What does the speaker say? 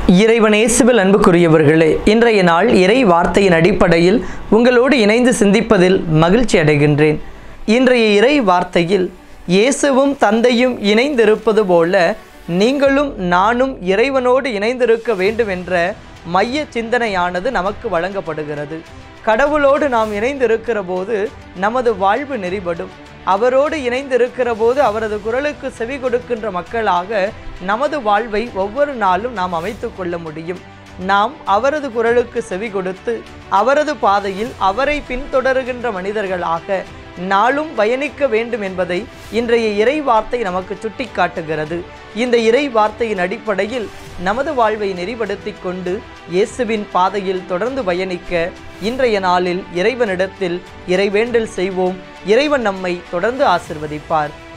இறைவனேசுவில் அன்புக்குரியவர்களே இன்றைய நாள் இறை வார்த்தையின் அடிப்படையில் உங்களோடு இணைந்து சிந்திப்பதில் மகிழ்ச்சி அடைகின்றேன் இன்றைய இறை வார்த்தையில் இயேசுவும் தந்தையும் இணைந்திருப்பது போல நீங்களும் நானும் இறைவனோடு இணைந்திருக்க வேண்டும் என்ற மைய சிந்தனையானது நமக்கு வழங்கப்படுகிறது கடவுளோடு நாம் இணைந்திருக்கிற போது நமது வாழ்வு நெறிபடும் அவரோடு இணைந்திருக்கிற போது அவரது குரலுக்கு செவி கொடுக்கின்ற மக்களாக நமது வாழ்வை ஒவ்வொரு நாளும் நாம் அமைத்து கொள்ள முடியும் நாம் அவரது குரலுக்கு செவி கொடுத்து அவரது பாதையில் அவரை பின்தொடருகின்ற மனிதர்களாக நாளும் பயணிக்க வேண்டும் என்பதை இன்றைய இறை வார்த்தை நமக்கு சுட்டிக்காட்டுகிறது இந்த இறை வார்த்தையின் அடிப்படையில் நமது வாழ்வை நெறிப்படுத்தி கொண்டு இயேசுவின் பாதையில் தொடர்ந்து பயணிக்க இன்றைய நாளில் இறைவனிடத்தில் இறைவேண்டல் செய்வோம் இறைவன் நம்மை தொடர்ந்து ஆசிர்வதிப்பார்